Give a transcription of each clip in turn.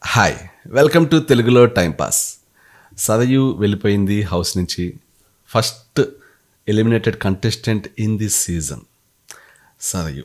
Hi welcome to తెలుగులో time pass Sarayu వెళ్ళిపోయింది house నుంచి first eliminated contestant in this season Sarayu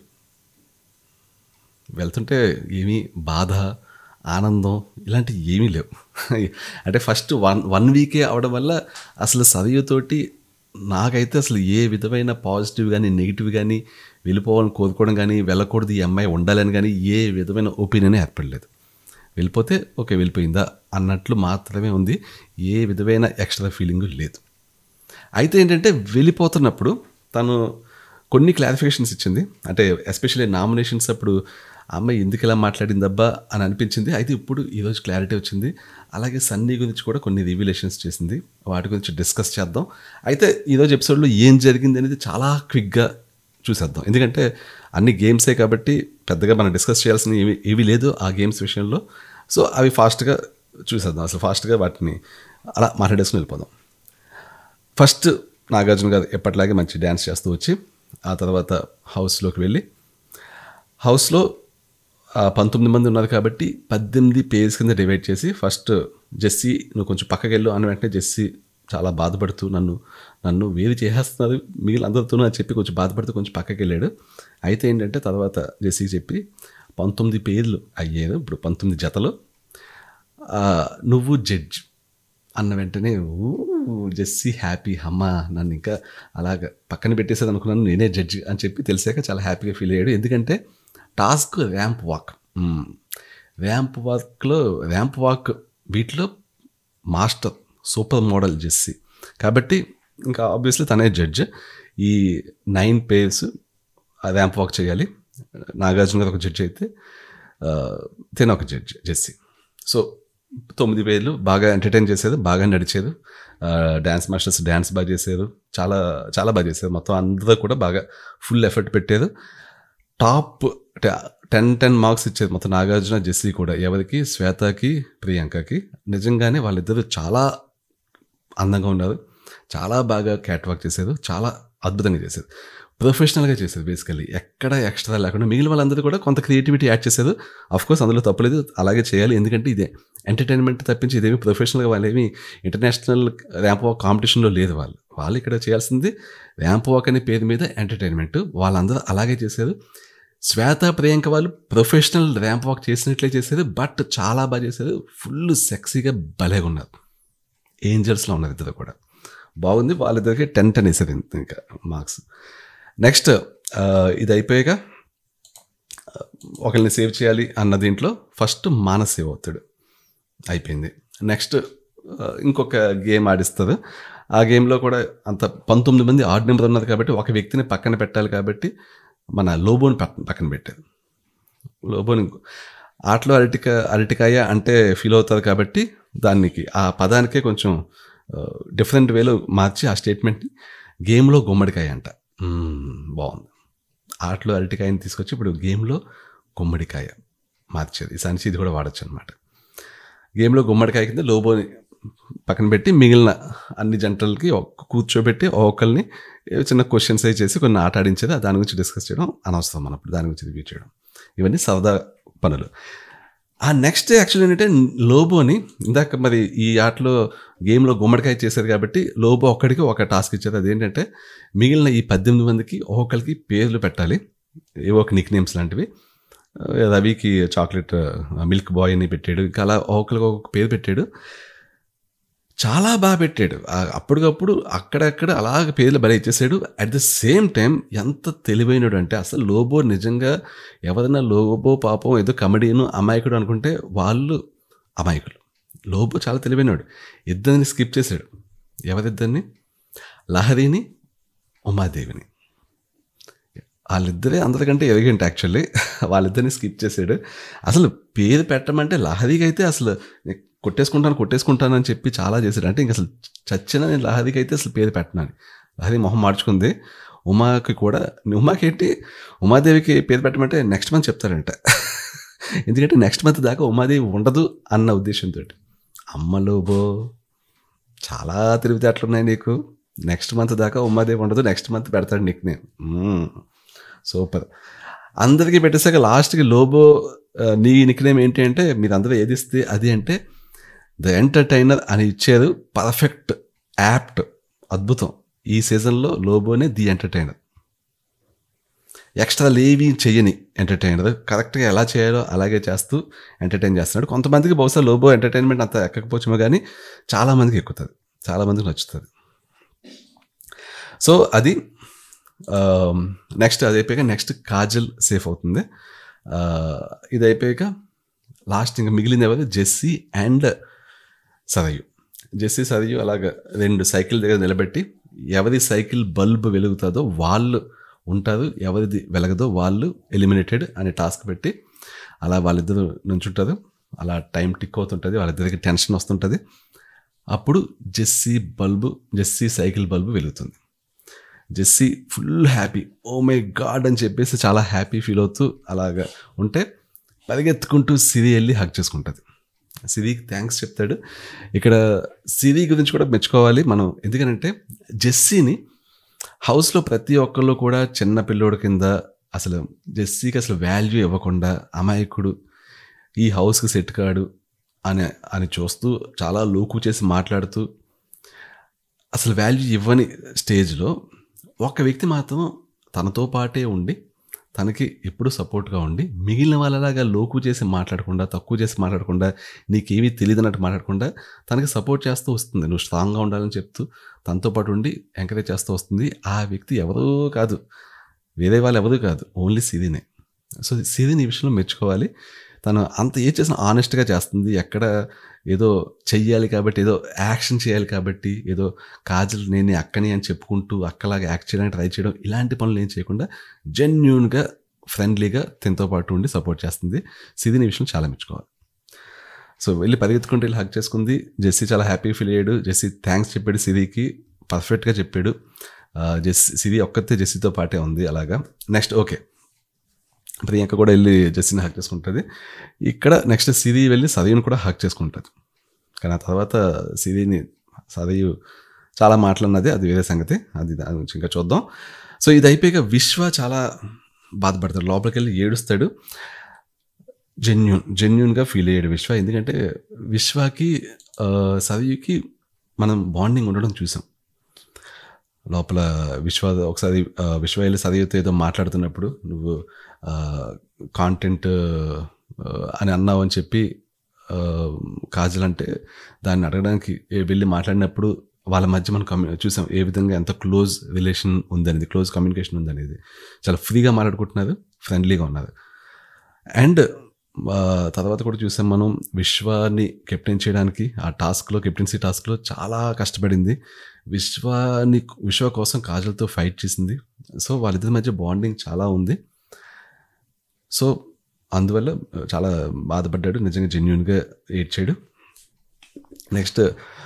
వెళ్తుంటే ఏమీ బాధ ఆనందం ఇలాంటివి ఏమీ లేవు అంటే ఫస్ట్ వన్ వన్ వీకే అవడం వల్ల అసలు సదయుతోటి నాకైతే అసలు ఏ విధమైన పాజిటివ్ కానీ నెగిటివ్ కానీ వెళ్ళిపోవాలని కోరుకోవడం కానీ వెళ్ళకూడదు ఈ అమ్మాయి ఉండాలని కానీ ఏ విధమైన ఒపీనియన్ ఏర్పడలేదు వెళ్ళిపోతే ఓకే వెళ్ళిపోయిందా అన్నట్లు మాత్రమే ఉంది ఏ విధమైన ఎక్స్ట్రా ఫీలింగ్ లేదు అయితే ఏంటంటే వెళ్ళిపోతున్నప్పుడు తను కొన్ని క్లారిఫికేషన్స్ ఇచ్చింది అంటే ఎస్పెషల్లీ నామినేషన్స్ అప్పుడు ఆ అమ్మాయి ఎందుకు ఇలా మాట్లాడిందబ్బా అని అనిపించింది అయితే ఇప్పుడు ఈరోజు క్లారిటీ వచ్చింది అలాగే సన్నీ గురించి కూడా కొన్ని రివ్యులేషన్స్ చేసింది వాటి గురించి డిస్కస్ చేద్దాం అయితే ఈరోజు ఎపిసోడ్లో ఏం జరిగింది అనేది చాలా క్విక్గా చూసేద్దాం ఎందుకంటే అన్ని గేమ్సే కాబట్టి పెద్దగా మనం డిస్కస్ చేయాల్సిన ఏవి ఏవి లేదు ఆ గేమ్స్ విషయంలో సో అవి ఫాస్ట్గా చూసేద్దాం అసలు ఫాస్ట్గా వాటిని అలా మాట్లాడేసుకుని వెళ్ళిపోదాం ఫస్ట్ నాగార్జున గారు ఎప్పటిలాగే మంచి డ్యాన్స్ చేస్తూ వచ్చి ఆ తర్వాత హౌస్లోకి వెళ్ళి హౌస్లో ఆ, పంతొమ్మిది మంది ఉన్నారు కాబట్టి పద్దెనిమిది పేజ్ కింద డివైడ్ చేసి ఫస్ట్ జెస్సీ నువ్వు కొంచెం పక్కకి వెళ్ళు అన్న వెంటనే జెస్సీ చాలా బాధపడుతూ నన్ను నన్ను వేరు చేసేస్తున్నారు మిగిలిన అందరితోనూ అని చెప్పి కొంచెం బాధపడుతూ కొంచెం పక్కకి వెళ్ళాడు అయితే ఏంటంటే తర్వాత జెస్సీకి చెప్పి పంతొమ్మిది పేర్లు అయ్యారు ఇప్పుడు పంతొమ్మిది జతలు ఆ, నువ్వు జడ్జ్ అన్న వెంటనే ఊ జెస్సీ హ్యాపీ అమ్మ నన్ను ఇంకా అలాగ పక్కన పెట్టేసేది అనుకున్నాను నేనే జడ్జి అని చెప్పి తెలిసాక చాలా హ్యాపీగా ఫీల్ అయ్యాడు ఎందుకంటే టాస్క్ ర్యాంప్ వాక్ మ్మ్. ర్యాంప్ వాక్లో ర్యాంప్ వాక్ వీటిలో మాస్టర్ సూపర్ మోడల్ జెస్సీ కాబట్టి ఇంకా ఆబ్వియస్లీ తనే జడ్జ్ ఈ నైన్ పేర్స్ ర్యాంప్ వాక్ చేయాలి నాగార్జున గారు ఒక జడ్జి అయితే ఆ, తిన ఒక జడ్జి జెస్సీ సో తొమ్మిది పేర్లు బాగా ఎంటర్టైన్ చేసేది బాగా నడిచేది డ్యాన్స్ మాస్టర్స్ డ్యాన్స్ బాగా చేశారు చాలా చాలా బాగా చేశారు మొత్తం అందరూ కూడా బాగా ఫుల్ ఎఫర్ట్ పెట్టారు టాప్ అంటే టెన్ టెన్ మార్క్స్ ఇచ్చేది మొత్తం నాగార్జున జెస్సీ కూడా ఎవరికి శ్వేతకి ప్రియాంకకి నిజంగానే వాళ్ళిద్దరూ చాలా అందంగా ఉన్నారు చాలా బాగా క్యాట్ వాక్ చేశారు చాలా అద్భుతంగా చేశారు ప్రొఫెషనల్గా చేశారు బేసికల్లీ ఎక్కడ ఎక్స్ట్రా లేకుండా మిగిలిన వాళ్ళందరూ కూడా కొంత క్రియేటివిటీ యాడ్ చేశారు అఫ్ కోర్స్ అందులో తప్పలేదు అలాగే చేయాలి ఎందుకంటే ఇదే ఎంటర్టైన్మెంట్ తప్పించి ఇదేమి ప్రొఫెషనల్గా వాళ్ళేమి ఇంటర్నేషనల్ ర్యాంప్ వాక్ కాంపిటీషన్లో లేదు వాళ్ళు వాళ్ళు ఇక్కడ చేయాల్సింది ర్యాంప్ వాక్ అనే పేరు మీద ఎంటర్టైన్మెంట్ వాళ్ళందరూ అలాగే చేశారు శ్వేత ప్రియాంక వాళ్ళు ప్రొఫెషనల్ ర్యాంప్ వాక్ చేసినట్లే చేశారు బట్ చాలా బాగా చేశారు ఫుల్ సెక్సీగా భలేగా ఉన్నారు ఏంజల్స్లో ఉన్నారు ఇద్దరు కూడా బాగుంది వాళ్ళిద్దరికి టెన్ టెన్ వేసారు ఇంకా మార్క్స్ నెక్స్ట్ ఇది అయిపోయాక ఆ, ఒకరిని సేవ్ చేయాలి అన్న దీంట్లో ఫస్ట్ మానస్ సేవ్ అవుతాడు అయిపోయింది నెక్స్ట్ ఆ, ఇంకొక గేమ్ ఆడిస్తారు ఆ గేమ్లో కూడా అంత పంతొమ్మిది మంది ఆడ్ నెంబర్ ఉన్నారు కాబట్టి ఒక వ్యక్తిని పక్కన పెట్టాలి కాబట్టి మన లోబోని పక్కన పక్కన పెట్టారు లోబోని ఇంకో- ఆటలో అరటిక అరటికాయ అంటే ఫీల్ అవుతారు కాబట్టి దానికి ఆ పదానికే కొంచెం డిఫరెంట్ వేలో మార్చి ఆ స్టేట్మెంట్ని గేమ్లో గుమ్మడికాయ అంట మ్మ్, బాగుంది ఆటలో అరటికాయని తీసుకొచ్చి ఇప్పుడు గేమ్లో గుమ్మడికాయ మార్చేది ఈసారి నుంచి ఇది కూడా వాడచ్చు అనమాట గేమ్లో గుమ్మడికాయ కింద లోబోని పక్కన పెట్టి మిగిలిన అన్ని జంటలకి ఒక్క కూర్చోబెట్టి ఒక్కరిని చిన్న క్వశ్చన్స్ అవి చేసి కొన్ని ఆట ఆడించేది దాని గురించి డిస్కస్ చేయడం అనవసరం మనం ఇప్పుడు దాని గురించి రివ్యూ చేయడం ఇవన్నీ సరదా పనులు ఆ నెక్స్ట్ యాక్చువల్ ఏంటంటే లోబోని ఇందాక మరి ఈ ఆటలో గేమ్లో గుమ్మడికాయ చేశారు కాబట్టి లోబో ఒక్కడికి ఒక టాస్క్ ఇచ్చారు అదేంటంటే మిగిలిన ఈ పద్దెనిమిది మందికి ఒక్కొక్కరికి పేర్లు పెట్టాలి ఏవో ఒక నిక్ నేమ్స్ లాంటివి ఆ, రవికి చాక్లెట్ మిల్క్ బాయ్ అని పెట్టాడు ఇంకా అలా ఒక్కొక్కరికి ఒక్కొక్క పేరు పెట్టాడు చాలా బాగా పెట్టాడు ఆ- అప్పటికప్పుడు అక్కడక్కడ అలాగ పేర్లు భలే ఇచ్చేసాడు అట్ ద సేమ్ టైం ఎంత తెలివైనడు అంటే అసలు లోబో నిజంగా ఎవరైనా లోబో పాపం ఏదో కమెడీను అమాయకుడు అనుకుంటే వాళ్ళు అమాయకులు లోబో చాలా తెలివైనడు ఇద్దరిని స్కిప్ చేశాడు ఎవరిద్దరిని లహరిని ఉమాదేవిని వాళ్ళిద్దరే అందరికంటే ఎరగంట యాక్చువల్లీ వాళ్ళిద్దరిని స్కిప్ చేశాడు అసలు పేరు పెట్టమంటే లహరికి అయితే అసలు నేను కొట్టేసుకుంటాను కొట్టేసుకుంటాను అని చెప్పి చాలా చేశాడు అంటే ఇంక అసలు చచ్చిన నేను లహరికి అయితే అసలు పేరు పెట్టనని లహరి మొహం మార్చుకుంది ఉమాకి కూడా ఉమాకి ఏంటి ఉమాదేవికి పేరు పెట్టమంటే నెక్స్ట్ మంత్ చెప్తారంట ఎందుకంటే నెక్స్ట్ మంత్ దాకా ఉమాదేవి ఉండదు అన్న ఉద్దేశంతో అమ్మలో బో చాలా తెలివితేటలు ఉన్నాయి నీకు నెక్స్ట్ మంత్ దాకా ఉమాదేవి ఉండదు నెక్స్ట్ మంత్ పెడతాడు నీకు నేను సూపర్ అందరికీ పెట్టేసాక లాస్ట్కి లోబో ఆ, నీ నిక్నేమ్ ఏంటి అంటే మీరు అందరూ ఏది ఇస్తే అది అంటే ద ఎంటర్టైనర్ అని ఇచ్చారు పర్ఫెక్ట్ యాప్ట్ అద్భుతం ఈ సీజన్లో లోబోనే ది ఎంటర్టైనర్ ఎక్స్ట్రా లేవి చెయ్యని ఎంటర్టైనర్ కరెక్ట్గా ఎలా చేయాలో అలాగే చేస్తూ ఎంటర్టైన్ చేస్తున్నాడు కొంతమందికి బహుశా లోబో ఎంటర్టైన్మెంట్ అంత ఎక్కకపోవచ్చేమో కానీ చాలామందికి ఎక్కుతుంది చాలామందికి నచ్చుతుంది సో అది నెక్స్ట్ అది అయిపోయాక నెక్స్ట్ కాజల్ సేఫ్ అవుతుంది ఆ, ఇది అయిపోయాక లాస్ట్ ఇంకా మిగిలింది ఎవరు Jessie and Sarayu Jessie Sarayu అలాగ రెండు సైకిల్ దగ్గర నిలబెట్టి ఎవరి సైకిల్ బల్బ్ వెలుగుతుందో వాళ్ళు ఉంటారు ఎవరిది వెలగదో వాళ్ళు ఎలిమినేటెడ్ అనే టాస్క్ పెట్టి అలా వాళ్ళిద్దరు నుంచుంటారు అలా టైం టిక్ అవుతుంటుంది వాళ్ళిద్దరికి టెన్షన్ వస్తుంటుంది అప్పుడు Jessie bulb Jessie cycle bulb వెలుగుతుంది Jessie full happy oh my God అని చెప్పేసి చాలా హ్యాపీ ఫీల్ అవుతూ అలాగా ఉంటే పరిగెత్తుకుంటూ సిరి వెళ్ళి హక్ చేసుకుంటుంది సిరికి థ్యాంక్స్ చెప్తాడు ఇక్కడ సిరి గురించి కూడా మెచ్చుకోవాలి మనం ఎందుకనంటే జెస్సీని హౌస్లో ప్రతి ఒక్కళ్ళు కూడా చిన్న పిల్లోడు కింద అసలు జెస్సీకి అసలు వాల్యూ ఇవ్వకుండా అమాయకుడు ఈ హౌస్కి సెట్ కాడు అని అని చూస్తూ చాలా లోకు చేసి మాట్లాడుతూ అసలు వాల్యూ ఇవ్వని స్టేజ్లో ఒక వ్యక్తి మాత్రం తనతో పాటే ఉండి తనకి ఎప్పుడు సపోర్ట్గా ఉండి మిగిలిన వాళ్ళలాగా లోకు చేసి మాట్లాడకుండా తక్కువ చేసి మాట్లాడకుండా నీకేమీ తెలియదు అన్నట్టు మాట్లాడకుండా తనకి సపోర్ట్ చేస్తూ వస్తుంది నువ్వు స్ట్రాంగ్గా ఉండాలని చెప్తూ తనతో పాటు ఉండి ఎంకరేజ్ చేస్తూ వస్తుంది ఆ వ్యక్తి ఎవరూ కాదు వేరే వాళ్ళు ఎవరూ కాదు ఓన్లీ సిరినే సో సిరిని ఈ విషయంలో మెచ్చుకోవాలి తను అంత ఏ చేసినా ఆనెస్ట్గా చేస్తుంది ఎక్కడ ఏదో చెయ్యాలి కాబట్టి ఏదో యాక్షన్ చేయాలి కాబట్టి ఏదో కాజల్ నేను నీ అక్కని అని చెప్పుకుంటూ అక్కలాగా యాక్ట్ చేయడానికి ట్రై చేయడం ఇలాంటి పనులు ఏం చేయకుండా జెన్యున్గా ఫ్రెండ్లీగా తనతో పాటు ఉండి సపోర్ట్ చేస్తుంది సిరిని ఈ విషయం చాలా మెచ్చుకోవాలి సో వెళ్ళి పరిగెత్తుకుంటూ వెళ్ళి హక్ చేసుకుంది జెస్సీ చాలా హ్యాపీ ఫీల్ అయ్యాడు జెస్సీ థ్యాంక్స్ చెప్పాడు సిరికి పర్ఫెక్ట్గా చెప్పాడు ఆ, జెస్సీ సిరి ఒక్కతే జెస్సీతో పాటే ఉంది అలాగా నెక్స్ట్ ఓకే ప్రియాంక కూడా వెళ్ళి జెస్సీని హక్ చేసుకుంటుంది ఇక్కడ నెక్స్ట్ సిరి వెళ్ళి సదయుని కూడా హక్ చేసుకుంటుంది కానీ ఆ తర్వాత సిరిని సదయు చాలా మాట్లాడినది అది వేరే సంగతి అది దాని గురించి ఇంకా చూద్దాం సో ఇది అయిపోయాక విశ్వ చాలా బాధపడతాడు లోపలికి వెళ్ళి ఏడుస్తాడు జెన్యున్ జెన్యున్గా ఫీల్ అయ్యాడు విశ్వ ఎందుకంటే విశ్వకి ఆ, సదయుకి మనం బాండింగ్ ఉండడం చూసాం లోపల విశ్వ ఒకసారి ఆ, విశ్వ వెళ్ళి సదయుతో ఏదో మాట్లాడుతున్నప్పుడు నువ్వు కాంటెంట్ అని అన్నావు అని చెప్పి ఆ, కాజల్ అంటే దాన్ని అడగడానికి ఏ- వెళ్ళి మాట్లాడినప్పుడు వాళ్ళ మధ్య మనం కమ్యూ చూసాం ఏ విధంగా ఎంత క్లోజ్ రిలేషన్ ఉందనేది క్లోజ్ కమ్యూనికేషన్ ఉందనేది చాలా ఫ్రీగా మాట్లాడుకుంటున్నారు ఫ్రెండ్లీగా ఉన్నారు అండ్ ఆ, తర్వాత కూడా చూసాం మనం విశ్వాన్ని కెప్టెన్ చేయడానికి ఆ టాస్క్లో కెప్టెన్సీ టాస్క్లో చాలా కష్టపడింది విశ్వాన్ని విశ్వ కోసం కాజల్తో ఫైట్ చేసింది సో వాళ్ళిద్దరి మధ్య బాండింగ్ చాలా ఉంది సో అందువల్ల చాలా బాధపడ్డాడు నిజంగా జెన్యున్గా ఏడ్చాడు నెక్స్ట్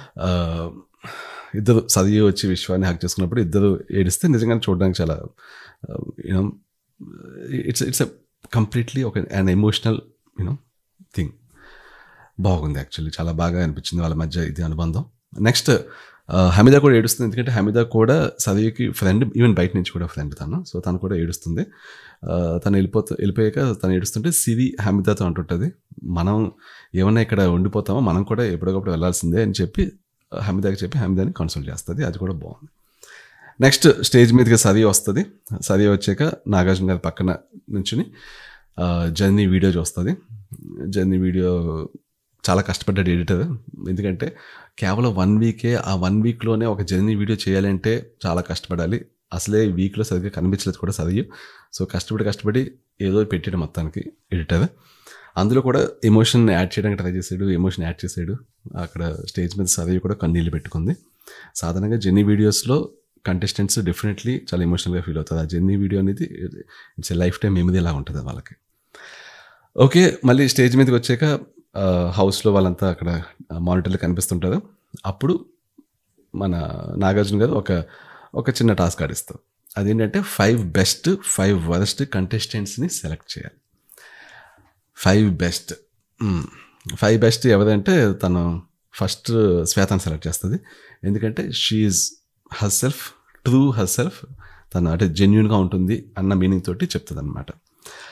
ఇద్దరు చదివి వచ్చి విశ్వాన్ని హ్యాక్ చేసుకున్నప్పుడు ఇద్దరు ఏడిస్తే నిజంగానే చూడడానికి చాలా you know it's it's a completely ఒక అండ్ ఎమోషనల్ యూనో థింగ్ బాగుంది యాక్చువల్లీ చాలా బాగా అనిపించింది వాళ్ళ మధ్య ఇది అనుబంధం నెక్స్ట్ హమీద కూడా ఏడుస్తుంది ఎందుకంటే హమీద కూడా సదీకి ఫ్రెండ్ ఈవెన్ బయట నుంచి కూడా ఫ్రెండ్ తను సో తను కూడా ఏడుస్తుంది ఆ, తను వెళ్ళిపోతూ వెళ్ళిపోయాక తను ఏడుస్తుంటే సిరి హమీదాతో అంటుంటుంది మనం ఏమన్నా ఇక్కడ ఉండిపోతామో మనం కూడా ఎప్పటికప్పుడు వెళ్ళాల్సిందే అని చెప్పి హమీదాకి చెప్పి హమీదాని కన్సల్ట్ చేస్తుంది అది కూడా బాగుంది నెక్స్ట్ స్టేజ్ మీదకి సరి వస్తుంది సరి వచ్చాక నాగార్జున గారి పక్కన నుంచుని జర్నీ వీడియో చూస్తుంది జర్నీ వీడియో చాలా కష్టపడ్డాడు ఎడిటర్ ఎందుకంటే కేవలం వన్ వీకే ఆ వన్ వీక్లోనే ఒక జర్నీ వీడియో చేయాలంటే చాలా కష్టపడాలి అసలే వీక్లో సరిగ్గా కనిపించలేదు కూడా సరియు సో కష్టపడి కష్టపడి ఏదో పెట్టాడు మొత్తానికి ఎడిటర్ అందులో కూడా ఎమోషన్ యాడ్ చేయడానికి ట్రై చేశాడు ఎమోషన్ యాడ్ చేశాడు అక్కడ స్టేజ్ మీద సరియు కూడా కన్నీళ్ళు పెట్టుకుంది సాధారణంగా జెన్నీ వీడియోస్లో కంటెస్టెంట్స్ డెఫినెట్లీ చాలా ఎమోషనల్గా ఫీల్ అవుతుంది ఆ జెన్నీ వీడియో అనేది ఇట్స్ లైఫ్ టైం మెమరీ ఎలా ఉంటుంది వాళ్ళకి ఓకే మళ్ళీ స్టేజ్ మీదకి వచ్చాక ఆ, హౌస్లో వాళ్ళంతా అక్కడ మానిటర్లు కనిపిస్తుంటారు అప్పుడు మన నాగార్జున గారు ఒక ఒక చిన్న టాస్క్ ఆడిస్తారు అదేంటంటే ఫైవ్ బెస్ట్ ఫైవ్ వరస్ట్ కంటెస్టెంట్స్ని సెలెక్ట్ చేయాలి ఫైవ్ బెస్ట్ ఫైవ్ బెస్ట్ ఎవరంటే తను ఫస్ట్ శ్వేతను సెలెక్ట్ చేస్తుంది ఎందుకంటే she herself true herself తను అంటే జెన్యున్గా ఉంటుంది అన్న మీనింగ్ తోటి చెప్తుంది అనమాట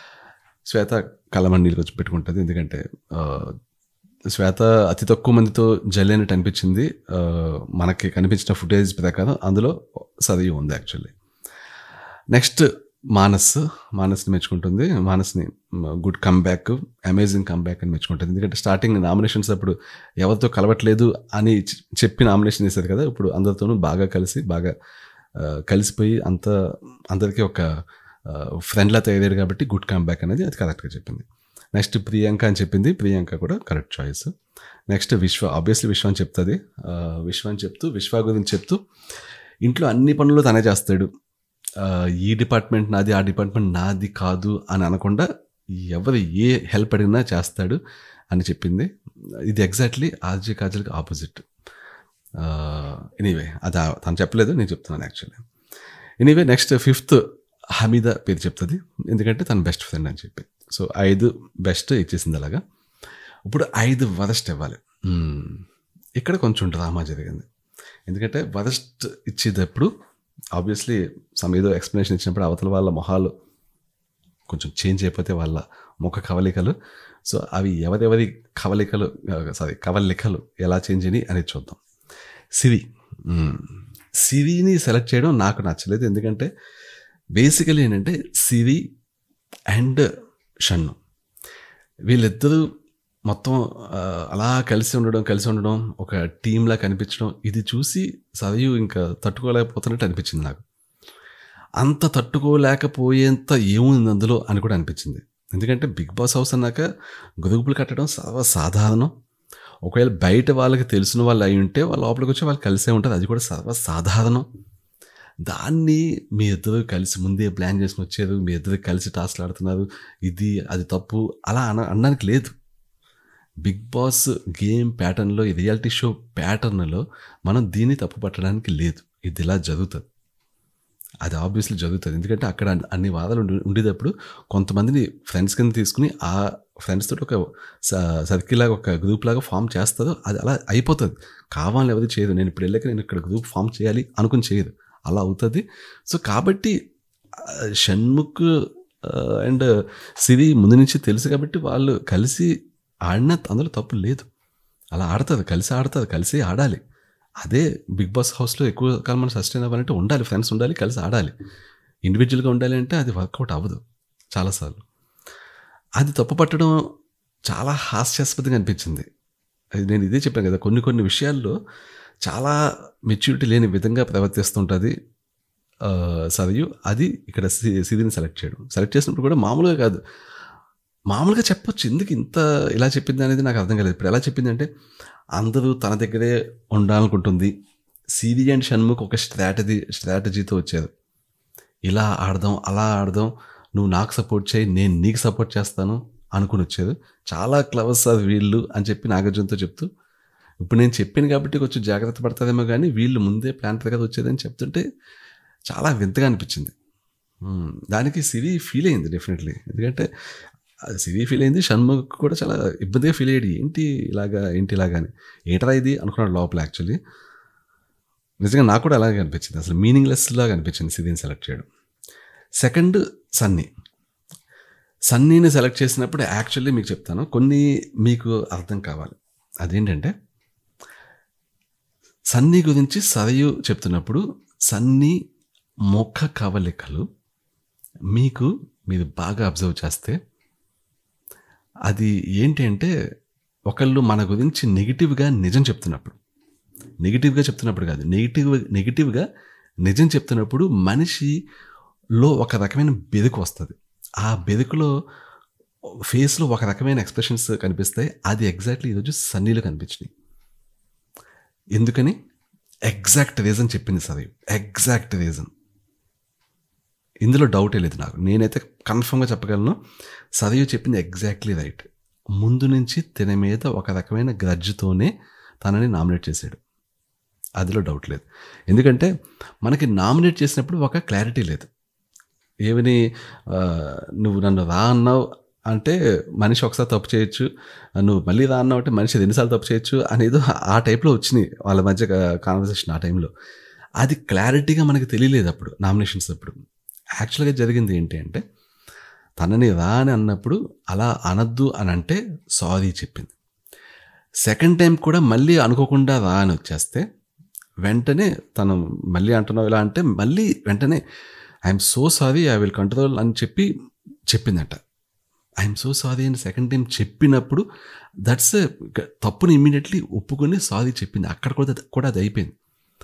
శ్వేత కళ్ళమన్నీళ్ళు వచ్చి పెట్టుకుంటుంది ఎందుకంటే ఆ, శ్వేత అతి తక్కువ మందితో జల్లి అయినట్టు అనిపించింది ఆ, మనకి కనిపించిన ఫుటేజ్ ప్రకారం అందులో సదయు ఉంది యాక్చువల్లీ నెక్స్ట్ మానస్ మానస్ని మెచ్చుకుంటుంది మానస్ని గుడ్ కమ్బ్యాక్ అమేజింగ్ కమ్బ్యాక్ అని మెచ్చుకుంటుంది ఎందుకంటే స్టార్టింగ్ నామినేషన్స్ అప్పుడు ఎవరితో కలవట్లేదు అని చె- చెప్పి నామినేషన్ చేశారు కదా ఇప్పుడు అందరితోనూ బాగా కలిసి బాగా ఆ, కలిసిపోయి అంత అందరికీ ఒక ఫ్రెండ్లా తయారయ్యారు కాబట్టి గుడ్ కమ్బ్యాక్ అనేది అది కరెక్ట్గా చెప్పింది నెక్స్ట్ ప్రియాంక అని చెప్పింది ప్రియాంక కూడా correct choice next Vishwa obviously Vishwa అని చెప్తుంది ఆ, విశ్వ అని చెప్తూ విశ్వ గురించి చెప్తూ ఇంట్లో అన్ని పనులు తనే చేస్తాడు ఆ, ఈ డిపార్ట్మెంట్ నాది ఆ డిపార్ట్మెంట్ నాది కాదు అని అనకుండా ఎవరు ఏ హెల్ప్ అడిగినా చేస్తాడు అని చెప్పింది ఇది ఎగ్జాక్ట్లీ ఆర్జే కాజల్కి ఆపోజిట్ ఎనీవే అది ఆ- తను చెప్పలేదు నేను చెప్తున్నాను actually anyway next fifth Hamida పేరు చెప్తుంది ఎందుకంటే తన బెస్ట్ ఫ్రెండ్ అని చెప్పి సో ఐదు బెస్ట్ ఇచ్చేసింది అలాగా ఇప్పుడు ఐదు వరస్ట్ ఇవ్వాలి మ్మ్. ఇక్కడ కొంచెం డ్రామా జరిగింది ఎందుకంటే వరస్ట్ ఇచ్చేటప్పుడు ఆబ్వియస్లీ సమ్ ఏదో ఎక్స్ప్లెనేషన్ ఇచ్చినప్పుడు అవతల వాళ్ళ మొహాలు కొంచెం చేంజ్ అయిపోతే వాళ్ళ ముఖ కవలికలు సో అవి ఎవరెవరి కవలికలు సారీ కవలికలు ఎలా చేంజ్ అయినాయి అనేది చూద్దాం సిరి మ్మ్. సిరిని సెలెక్ట్ చేయడం నాకు నచ్చలేదు ఎందుకంటే బేసికలీ ఏంటంటే సిరి అండ్ షన్ను వీళ్ళిద్దరూ మొత్తం ఆ, అలా కలిసి ఉండడం కలిసి ఉండడం ఒక టీంలా కనిపించడం ఇది చూసి సదయు ఇంకా తట్టుకోలేకపోతున్నట్టు అనిపించింది నాకు అంత తట్టుకోలేకపోయేంత ఏముంది అందులో అని కూడా అనిపించింది ఎందుకంటే బిగ్ బాస్ హౌస్ అన్నాక గొదుగుపులు కట్టడం సర్వసాధారణం ఒకవేళ బయట వాళ్ళకి తెలిసిన వాళ్ళు అయి ఉంటే వాళ్ళ లోపలికి వచ్చి వాళ్ళు కలిసే ఉంటుంది అది కూడా సర్వసాధారణం దాన్ని మీ ఇద్దరు కలిసి ముందే ప్లాన్ చేసుకుని వచ్చారు మీ ఇద్దరు కలిసి టాస్క్లు ఆడుతున్నారు ఇది అది తప్పు అలా అన అనడానికి లేదు బిగ్ బాస్ గేమ్ ప్యాటర్న్లో ఈ రియాలిటీ షో ప్యాటర్న్లో మనం దీన్ని తప్పు పట్టడానికి లేదు ఇది ఇలా జరుగుతుంది అది ఆబ్వియస్లీ జరుగుతుంది ఎందుకంటే అక్కడ అన్ని- అన్ని వాదాలు ఉండి ఉండేటప్పుడు కొంతమందిని ఫ్రెండ్స్ కింద తీసుకుని ఆ ఫ్రెండ్స్ తోటి ఒక సర్కిల్ లాగా ఒక గ్రూప్ లాగా ఫామ్ చేస్తారు అది అలా అయిపోతుంది కావాలని ఎవరు చేయదు నేను ఇప్పుడు వెళ్ళాక నేను ఇక్కడ గ్రూప్ ఫామ్ చేయాలి అనుకుని చేయదు అలా అవుతుంది సో కాబట్టి ఆ, షణ్ముఖ్ అండ్ సిరి ముందు నుంచి తెలుసు కాబట్టి వాళ్ళు కలిసి ఆడిన అందులో తప్పు లేదు అలా ఆడుతుంది కలిసి ఆడుతుంది కలిసి ఆడాలి అదే బిగ్ బాస్ హౌస్లో ఎక్కువ కాలం మనం సస్టైన్ అవ్వాలంటే ఉండాలి ఫ్రెండ్స్ ఉండాలి కలిసి ఆడాలి ఇండివిజువల్గా ఉండాలి అంటే అది వర్కౌట్ అవ్వదు చాలాసార్లు అది తప్పు పట్టడం చాలా హాస్యాస్పదంగా అనిపించింది అది నేను ఇదే చెప్పాను కదా కొన్ని కొన్ని విషయాల్లో చాలా మెచ్యూరిటీ లేని విధంగా ప్రవర్తిస్తుంటుంది ఆ, సరియు అది ఇక్కడ సి- సిరిని సెలెక్ట్ చేయడం సెలెక్ట్ చేసినప్పుడు కూడా మామూలుగా కాదు మామూలుగా చెప్పొచ్చు ఎందుకు ఇంత ఇలా చెప్పింది అనేది నాకు అర్థం కాలేదు ఇప్పుడు ఎలా చెప్పింది అంటే అందరూ తన దగ్గరే ఉండాలనుకుంటుంది సిరి అండ్ షణ్ముఖ్ ఒక స్ట్రాటజీ స్ట్రాటజీతో వచ్చారు ఇలా ఆడదాం అలా ఆడదాం నువ్వు నాకు సపోర్ట్ చేయి నేను నీకు సపోర్ట్ చేస్తాను అనుకుని వచ్చారు చాలా క్లవర్స్ అది వీళ్ళు అని చెప్పి నాగార్జునతో చెప్తూ ఇప్పుడు నేను చెప్పాను కాబట్టి కొంచెం జాగ్రత్త పడతాదేమో కానీ వీళ్ళు ముందే ప్లాన్ ప్రకారం వచ్చేదని చెప్తుంటే చాలా వింతగా అనిపించింది మ్మ్. దానికి సిరి ఫీల్ అయింది డెఫినెట్లీ ఎందుకంటే అది సిరి ఫీల్ అయింది షణ్ముఖ్ కూడా చాలా ఇబ్బందిగా ఫీల్ అయ్యాడు ఏంటి ఇలాగా ఏంటి ఇలాగా అని ఏంటరా ఇది అనుకున్నాడు లోపల యాక్చువల్లీ నిజంగా నాకు కూడా అలాగే అనిపించింది అసలు మీనింగ్లెస్ లాగా అనిపించింది సిరిని సెలెక్ట్ చేయడం సెకండ్ సన్నీ సన్నీని సెలెక్ట్ చేసినప్పుడు యాక్చువల్లీ మీకు చెప్తాను కొన్ని మీకు అర్థం కావాలి అదేంటంటే సన్నీ గురించి సరయు చెప్తున్నప్పుడు సన్నీ ముఖ కవలికలు మీకు మీరు బాగా అబ్జర్వ్ చేస్తే అది ఏంటి అంటే ఒకళ్ళు మన గురించి నెగిటివ్గా నిజం చెప్తున్నప్పుడు నెగిటివ్గా చెప్తున్నప్పుడు కాదు నెగిటివ్ నెగిటివ్గా నిజం చెప్తున్నప్పుడు మనిషిలో ఒక రకమైన బెదుకు వస్తుంది ఆ బెదుకులో ఫేస్లో ఒక రకమైన ఎక్స్ప్రెషన్స్ కనిపిస్తాయి అది ఎగ్జాక్ట్లీ ఈరోజు సన్నీలో కనిపించినాయి ఎందుకని ఎగ్జాక్ట్ రీజన్ చెప్పింది సరే ఎగ్జాక్ట్ రీజన్ ఇందులో డౌటే లేదు నాకు నేనైతే కన్ఫర్మ్గా చెప్పగలను సదయు చెప్పింది ఎగ్జాక్ట్లీ రైట్ ముందు నుంచి తన మీద ఒక రకమైన గ్రడ్జ్తోనే తనని నామినేట్ చేశాడు అదిలో డౌట్ లేదు ఎందుకంటే మనకి నామినేట్ చేసినప్పుడు ఒక క్లారిటీ లేదు ఏమని ఆ, నువ్వు నన్ను రా అన్నావు అంటే మనిషి ఒకసారి తప్పు చేయొచ్చు నువ్వు మళ్ళీ రా అన్నావు అంటే మనిషి ఎన్నిసార్లు తప్పు చేయొచ్చు అనేది ఆ టైప్లో వచ్చినాయి వాళ్ళ మధ్య కాన్వర్సేషన్ ఆ టైంలో అది క్లారిటీగా మనకి తెలియలేదు అప్పుడు నామినేషన్స్ అప్పుడు యాక్చువల్గా జరిగింది ఏంటి అంటే తనని రా అని అన్నప్పుడు అలా అనద్దు అని అంటే సారీ చెప్పింది సెకండ్ టైం కూడా మళ్ళీ అనుకోకుండా రా అని వచ్చేస్తే వెంటనే తను మళ్ళీ అంటున్నావు ఇలా అంటే మళ్ళీ వెంటనే I'm so sorry I will control అని చెప్పి చెప్పిందట ఐఎమ్ సో సారీ అని సెకండ్ టైం చెప్పినప్పుడు దట్స్ తప్పుని ఇమ్మీడియట్లీ ఒప్పుకొని సారీ చెప్పింది అక్కడ కూడా కూడా అది అయిపోయింది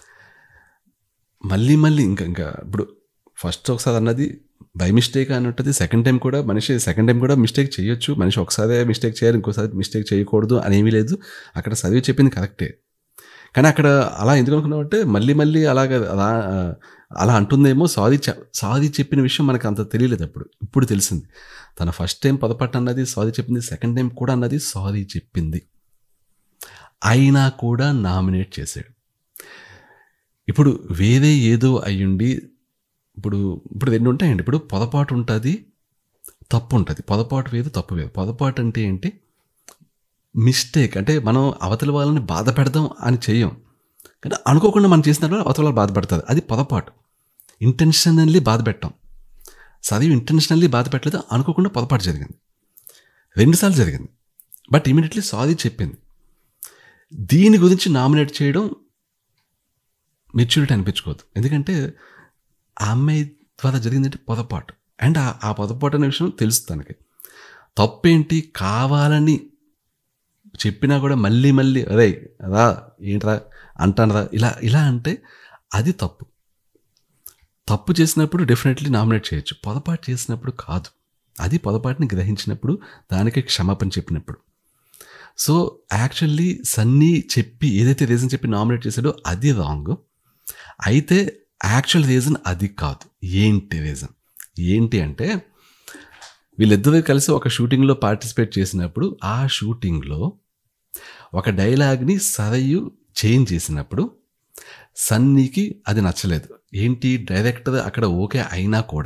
మళ్ళీ మళ్ళీ ఇంకా ఇంకా ఇప్పుడు ఫస్ట్ ఒకసారి అన్నది బై మిస్టేక్ అని ఉంటుంది సెకండ్ టైం కూడా మనిషి సెకండ్ టైం కూడా మిస్టేక్ చేయొచ్చు మనిషి ఒకసారి మిస్టేక్ చేయాలి ఇంకోసారి మిస్టేక్ చేయకూడదు అనేమీ లేదు అక్కడ చదివి చెప్పింది కరెక్టే కానీ అక్కడ అలా ఎందుకు అనుకున్నామంటే మళ్ళీ మళ్ళీ అలాగ అలా అలా అంటుందేమో సారీ సారీ చెప్పిన విషయం మనకు అంత తెలియలేదు అప్పుడు ఇప్పుడు తెలిసింది తన ఫస్ట్ టైం పొరపాటు అన్నది సారీ చెప్పింది సెకండ్ టైం కూడా అన్నది సారీ చెప్పింది అయినా కూడా నామినేట్ చేశాడు ఇప్పుడు వేరే ఏదో అయ్యుండి ఇప్పుడు ఇప్పుడు రెండు ఉంటాయండి ఇప్పుడు పొరపాటు ఉంటుంది తప్పు ఉంటుంది పొరపాటు వేరు తప్పు వేరు పొరపాటు అంటే ఏంటి మిస్టేక్ అంటే మనం అవతల వాళ్ళని బాధ పెడదాం అని చెయ్యం కానీ అనుకోకుండా మనం చేసినప్పుడు అవతల వాళ్ళు బాధపడతారు అది పొరపాటు ఇంటెన్షనల్లీ బాధ పెట్టాం చదివి ఇంటెన్షనల్లీ బాధ పెట్టలేదు అనుకోకుండా పొరపాటు జరిగింది రెండుసార్లు జరిగింది బట్ ఇమీడియట్లీ సారీ చెప్పింది దీని గురించి నామినేట్ చేయడం మెచ్యూరిటీ అనిపించుకోవద్దు ఎందుకంటే ఆ అమ్మాయి ద్వారా జరిగిందంటే పొరపాటు అండ్ ఆ- ఆ పొరపాటు అనే విషయం తెలుసు తనకి తప్పేంటి కావాలని చెప్పినా కూడా మళ్ళీ మళ్ళీ అరే రా ఏంట్రా అంటానరా ఇలా ఇలా అంటే అది తప్పు తప్పు చేసినప్పుడు డెఫినెట్లీ నామినేట్ చేయొచ్చు పొరపాటు చేసినప్పుడు కాదు అది పొరపాటుని గ్రహించినప్పుడు దానికి క్షమాపణ చెప్పినప్పుడు సో యాక్చువల్లీ సన్నీ చెప్పి ఏదైతే రీజన్ చెప్పి నామినేట్ చేశాడో అది రాంగ్ అయితే యాక్చువల్ రీజన్ అది కాదు ఏంటి రీజన్ ఏంటి అంటే వీళ్ళిద్దరూ కలిసి ఒక షూటింగ్లో పార్టిసిపేట్ చేసినప్పుడు ఆ షూటింగ్లో ఒక డైలాగ్ని సరయు చేంజ్ చేసినప్పుడు సన్నీకి అది నచ్చలేదు ఏంటి డైరెక్టర్ అక్కడ ఓకే అయినా కూడా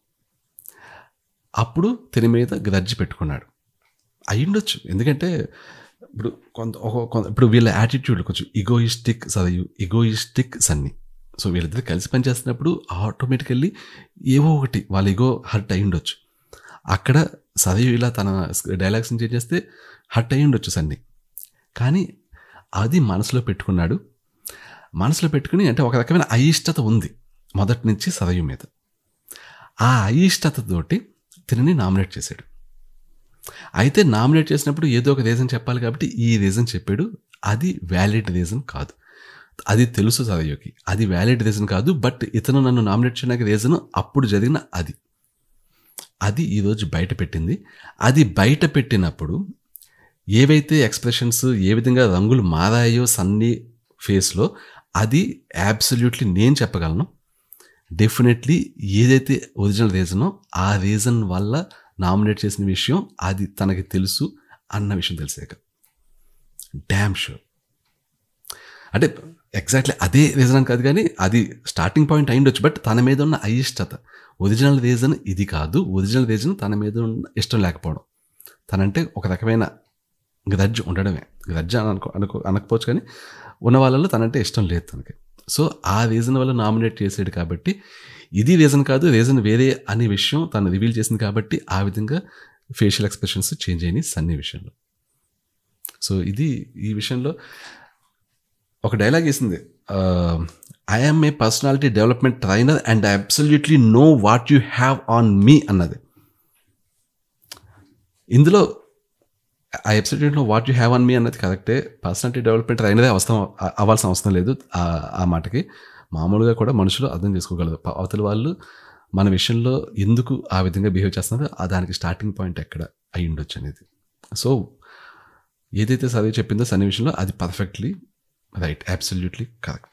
అప్పుడు తిని మీద గ్రడ్జ్ పెట్టుకున్నాడు అయ్యుండొచ్చు ఎందుకంటే ఇప్పుడు కొంత ఒక కొంత ఇప్పుడు వీళ్ళ యాటిట్యూడ్ కొంచెం egoistic Sarayu egoistic Sunny so వీళ్ళిద్దరు కలిసి పనిచేస్తున్నప్పుడు ఆటోమేటికల్లీ ఏవో ఒకటి వాళ్ళ ఇగో హర్ట్ అయి ఉండొచ్చు అక్కడ సదయు ఇలా తన డైలాగ్స్ని చేంజ్ చేస్తే హర్ట్ అయి ఉండొచ్చు సన్నీ కానీ అది మనసులో పెట్టుకున్నాడు మనసులో పెట్టుకుని అంటే ఒక రకమైన అయిష్టత ఉంది మొదటి నుంచి సదయు మీద ఆ అయిష్టతతోటి తినని నామినేట్ చేశాడు అయితే నామినేట్ చేసినప్పుడు ఏదో ఒక రీజన్ చెప్పాలి కాబట్టి ఈ రీజన్ చెప్పాడు అది వ్యాలిడ్ రీజన్ కాదు అది తెలుసు సదయోకి అది వ్యాలిడ్ రీజన్ కాదు బట్ ఇతను నన్ను నామినేట్ చేయడానికి రీజన్ అప్పుడు జరిగిన అది అది ఈరోజు బయట పెట్టింది అది బయట పెట్టినప్పుడు ఏవైతే ఎక్స్ప్రెషన్స్ ఏ విధంగా రంగులు మారాయో సన్నీ ఫేస్లో అది యాబ్సల్యూట్లీ నేను చెప్పగలను డెఫినెట్లీ ఏదైతే ఒరిజినల్ రీజనో ఆ రీజన్ వల్ల నామినేట్ చేసిన విషయం అది తనకి తెలుసు అన్న విషయం తెలిసాక డ్యామ్ షూర్ అంటే ఎగ్జాక్ట్లీ అదే రీజన్ అని కాదు కానీ అది స్టార్టింగ్ పాయింట్ అయిండొచ్చు బట్ తన మీద ఉన్న అయిష్టత ఒరిజినల్ రీజన్ ఇది కాదు ఒరిజినల్ రీజన్ తన మీద ఉన్న ఇష్టం లేకపోవడం తనంటే ఒక రకమైన గ్రడ్జ్ ఉండడమే గ్రడ్జ్ అని అనుకో అనుకో అనకపోవచ్చు కానీ ఉన్న వాళ్ళలో తనంటే ఇష్టం లేదు తనకి సో ఆ రీజన్ వల్ల నామినేట్ చేసాడు కాబట్టి ఇది రీజన్ కాదు రీజన్ వేరే అనే విషయం తను రివీల్ చేసింది కాబట్టి ఆ విధంగా ఫేషియల్ ఎక్స్ప్రెషన్స్ చేంజ్ అయినాయి సన్నీ విషయంలో సో ఇది ఈ విషయంలో ఒక డైలాగ్ వేసింది I'm a personality development trainer and I absolutely know what you have on me అన్నది ఇందులో ఆ absolutely what you have on me అన్నది కరెక్టే పర్సనాలిటీ డెవలప్మెంట్ ట్రైనరే అవసరం అవ్వాల్సిన అవసరం లేదు ఆ- ఆ మాటకి మామూలుగా కూడా మనుషులు అర్థం చేసుకోగలరు ప- అవతల వాళ్ళు మన విషయంలో ఎందుకు ఆ విధంగా బిహేవ్ చేస్తున్నారో ఆ దానికి స్టార్టింగ్ పాయింట్ ఎక్కడ అయి ఉండొచ్చు అనేది సో ఏదైతే చదివి చెప్పిందో సన్ని విషయంలో అది perfectly right absolutely correct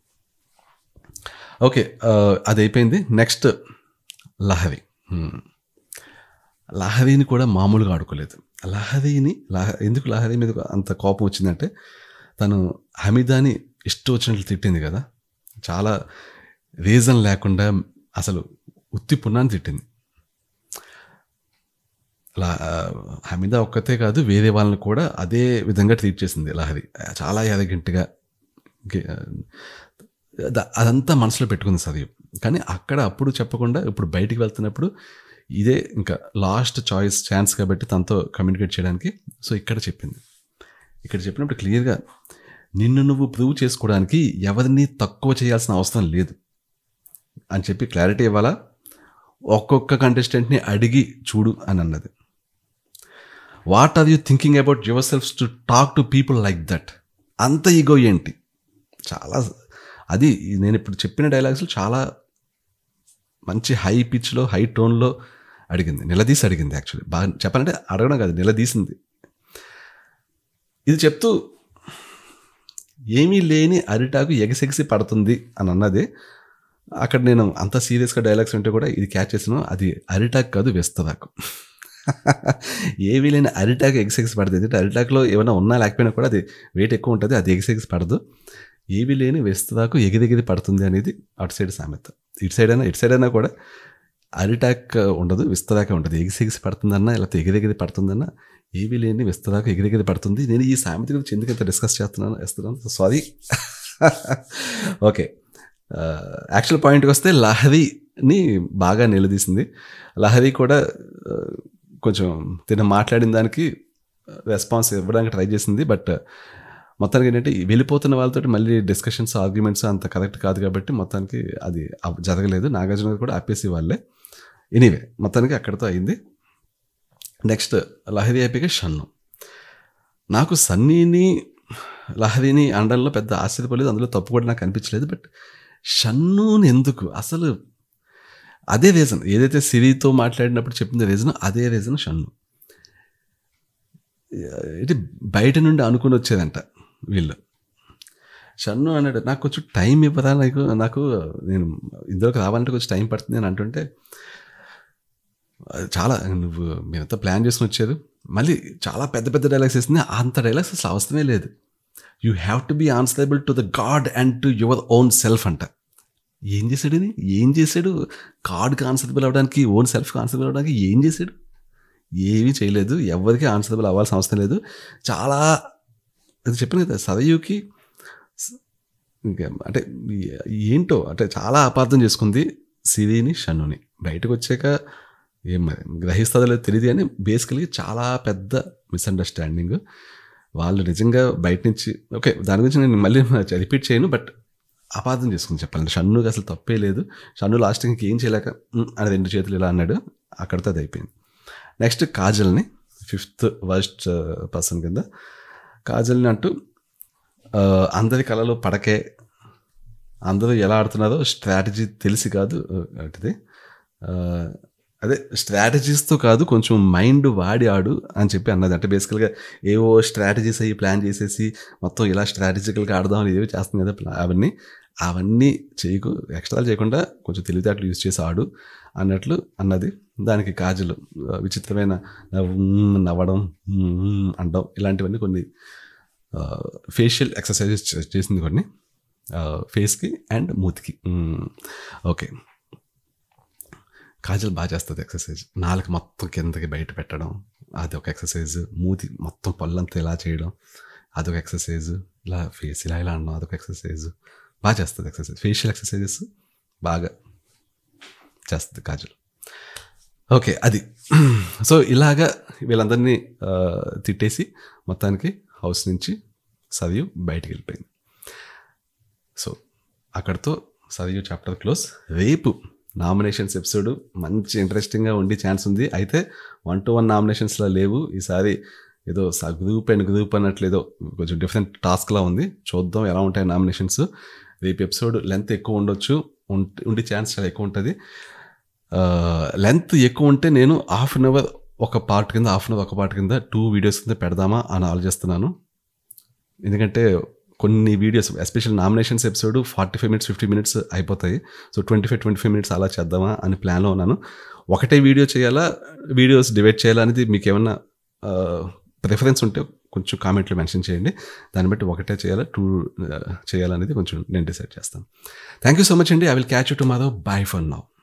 okay అది అయిపోయింది నెక్స్ట్ లహరి Hmm. లహరిని కూడా మామూలుగా ఆడుకోలేదు లహరిని లహ ఎందుకు లహరి మీద అంత కోపం వచ్చిందంటే తను హమీదాని ఇష్టం వచ్చినట్లు తిట్టింది కదా చాలా రీజన్ లేకుండా అసలు ఉత్తి పున్నాన్ని తిట్టింది లా హమీదా ఒక్కతే కాదు వేరే వాళ్ళని కూడా అదే విధంగా ట్రీట్ చేసింది లహరి చాలా ఎదగింటిగా ద- అదంతా మనసులో పెట్టుకుంది సదీవ్ కానీ అక్కడ అప్పుడు చెప్పకుండా ఇప్పుడు బయటికి వెళ్తున్నప్పుడు ఇదే ఇంకా లాస్ట్ చాయిస్ ఛాన్స్ కాబట్టి తనతో కమ్యూనికేట్ చేయడానికి సో ఇక్కడ చెప్పింది ఇక్కడ చెప్పినప్పుడు క్లియర్గా నిన్ను నువ్వు ప్రూవ్ చేసుకోవడానికి ఎవరిని తక్కువ చేయాల్సిన అవసరం లేదు అని చెప్పి క్లారిటీ ఇవ్వాలా ఒక్కొక్క కంటెస్టెంట్ని అడిగి చూడు అని అన్నది what are you thinking about yourselves to talk to people like that అంత ఈగో ఏంటి చాలా అది నేను ఇప్పుడు చెప్పిన డైలాగ్స్ చాలా మంచి హై పిచ్లో హై టోన్లో అడిగింది నిలదీసి అడిగింది యాక్చువల్లీ బాగా చెప్పాలంటే అడగడం కాదు నిలదీసింది ఇది చెప్తూ ఏమీ లేని అరిటాకు ఎగసెగిసి పడుతుంది అని అన్నది అక్కడ నేను అంత సీరియస్గా డైలాగ్స్ ఉంటే కూడా ఇది క్యాచ్ చేసాను అది అరిటాక్ కాదు వెస్తదాకు ఏమీ లేని అరిటాక్ ఎగసెగిసి పడుతుంది ఎందుకంటే అరిటాక్లో ఏమైనా ఉన్నా లేకపోయినా కూడా అది వెయిట్ ఎక్కువ ఉంటుంది అది ఎగసెగిసి పడదు ఏవి లేని వెస్తదాకు ఎగిరెగిరి పడుతుంది అనేది అటు సైడ్ సామెత ఇటు సైడ్ అయినా ఇటు సైడ్ అయినా కూడా అరిటాక్ ఉండదు విస్తదాకా ఉంటుంది ఎగిసెగిసి పడుతుందన్నా లేకపోతే ఎగిరెగిరి పడుతుందన్నా ఏవి లేని విస్తదాకా ఎగిరెగిరి పడుతుంది నేను ఈ సామెత గురించి ఎందుకు ఇంత డిస్కస్ చేస్తున్నాను వేస్తున్నాను సారీ ఓకే యాక్చువల్ పాయింట్కి వస్తే లహరిని బాగా నిలదీసింది లహరి కూడా ఆ, కొంచెం తిన మాట్లాడిన దానికి రెస్పాన్స్ ఇవ్వడానికి ట్రై చేసింది బట్ మొత్తానికి ఏంటంటే ఈ వెళ్ళిపోతున్న వాళ్ళతో మళ్ళీ డిస్కషన్స్ ఆర్గ్యుమెంట్స్ అంత కరెక్ట్ కాదు కాబట్టి మొత్తానికి అది అవ్- జరగలేదు నాగార్జున గారు కూడా ఆపేసి వాళ్ళే ఎనీవే మొత్తానికి అక్కడితో అయింది నెక్స్ట్ లహరి అయిపోయాక షన్ను నాకు సన్నీని లహరిని అనడంలో పెద్ద ఆశ్చర్యపోలేదు అందులో తప్పు కూడా నాకు అనిపించలేదు బట్ షన్నుని ఎందుకు అసలు అదే రీజన్ ఏదైతే సిరితో మాట్లాడినప్పుడు చెప్పింది రీజన్ అదే రీజన్ షన్ను ఇది బయట నుండి అనుకుని వచ్చేదంట వీళ్ళు షన్ను అన్నాడు నాకు కొంచెం టైం ఇవ్వదా నాకు నాకు నేను ఇందులోకి రావాలంటే కొంచెం టైం పడుతుంది అని అంటుంటే అది చాలా నువ్వు మేమంతా ప్లాన్ చేసుకుని వచ్చేది మళ్ళీ చాలా పెద్ద పెద్ద డైలాగ్స్ వేసింది అంత డైలాగ్స్ అసలు అవసరమే లేదు you have to be answerable to the God and to your own self అంట ఏం చేశాడు ఇది? ఏం చేశాడు గాడ్కి ఆన్సరబుల్ అవ్వడానికి ఓన్ సెల్ఫ్కి ఆన్సరబుల్ అవ్వడానికి ఏం చేశాడు ఏమీ చేయలేదు ఎవరికి ఆన్సరబుల్ అవ్వాల్సిన అవసరం లేదు చాలా అది చెప్పాను కదా సదయుకి ఇంకా అంటే ఏంటో అంటే చాలా అపార్థం చేసుకుంది సిరిని షన్నుని బయటకు వచ్చాక ఏం మరి గ్రహిస్తుందో లేదో తెలియదు కానీ బేసికలీ చాలా పెద్ద మిస్అండర్స్టాండింగ్ వాళ్ళు నిజంగా బయట నుంచి ఓకే దాని గురించి నేను మళ్ళీ రిపీట్ చేయను బట్ అపార్థం చేసుకుని చెప్పాలంటే షన్నుకి అసలు తప్పే లేదు షన్ను లాస్ట్ ఇంక ఏం చేయలేక "ఉమ్" అని రెండు చేతులు ఇలా అన్నాడు అక్కడితో అది అయిపోయింది నెక్స్ట్ కాజల్ని ఫిఫ్త్ వర్స్ట్ పర్సన్ కింద కాజల్ని అంటూ ఆ, అందరి కళలో పడకే అందరూ ఎలా ఆడుతున్నారో స్ట్రాటజీ తెలిసి కాదు అంటే అదే స్ట్రాటజీస్తో కాదు కొంచెం మైండ్ వాడి ఆడు అని చెప్పి అన్నది అంటే బేసికల్గా ఏవో స్ట్రాటజీస్ అయ్యి ప్లాన్ చేసేసి మొత్తం ఇలా స్ట్రాటజికల్గా ఆడదామని ఏవి చేస్తుంది కదా ప్లా- అవన్నీ అవన్నీ చేయకు ఎక్స్ట్రా చేయకుండా కొంచెం తెలివితేటలు యూజ్ చేసి ఆడు అన్నట్లు అన్నది దానికి కాజులు ఆ, విచిత్రమైన నవ్వు, మ్మ్, నవ్వడం మ్మ్, అనడం ఇలాంటివన్నీ కొన్ని ఫేషియల్ ఎక్సర్సైజెస్ చేసింది కొన్ని ఫేస్కి అండ్ మూతికి మ్మ్. ఓకే కాజల్ బాగా చేస్తుంది ఎక్సర్సైజ్ నాలుగు మొత్తం కిందకి బయట పెట్టడం అది ఒక ఎక్సర్సైజ్ మూతి మొత్తం పళ్ళంతా ఇలా చేయడం అదొక ఎక్సర్సైజ్ ఇలా ఫేస్ ఇలా ఇలా అనడం అదొక ఎక్సర్సైజ్ బాగా చేస్తుంది ఎక్సర్సైజ్ ఫేషియల్ ఎక్సర్సైజెస్ బాగా చేస్తుంది కాజల్ ఓకే అది సో ఇలాగా వీళ్ళందరినీ ఆ, తిట్టేసి మొత్తానికి హౌస్ నుంచి సదియు బయటికి వెళ్ళిపోయింది సో అక్కడితో సదియు చాప్టర్ క్లోజ్ రేపు నామినేషన్స్ ఎపిసోడ్ మంచి ఇంట్రెస్టింగ్గా ఉండే ఛాన్స్ ఉంది అయితే వన్ టు వన్ నామినేషన్స్లో లేవు ఈసారి ఏదో స గ్రూప్ అండ్ గ్రూప్ అన్నట్లు ఏదో కొంచెం డిఫరెంట్ టాస్క్లా ఉంది చూద్దాం ఎలా ఉంటాయి నామినేషన్స్ రేపు ఎపిసోడ్ లెంత్ ఎక్కువ ఉండొచ్చు ఉంట- ఉండే ఛాన్స్ చాలా ఎక్కువ ఉంటుంది లెంత్ ఎక్కువ ఉంటే నేను హాఫ్ అన్ అవర్ ఒక పార్ట్ కింద హాఫ్ అన్ అవర్ ఒక పార్ట్ కింద టూ వీడియోస్ కింద పెడదామా అని ఆలోచిస్తున్నాను ఎందుకంటే కొన్ని videos special nominations episode forty five minutes fifty minutes అయిపోతాయి so twenty five twenty five minutes అలా చేద్దామా అని ప్లాన్లో ఉన్నాను ఒకటే వీడియో చేయాలా వీడియోస్ డివైడ్ చేయాలా అనేది మీకు ఏమన్నా ప్రిఫరెన్స్ ఉంటే కొంచెం కామెంట్లో మెన్షన్ చేయండి దాన్ని బట్టి ఒకటే చేయాలా టూ చేయాలనేది కొంచెం నేను డిసైడ్ చేస్తాను థ్యాంక్ యూ సో మచ్ అండి I will catch you tomorrow bye for now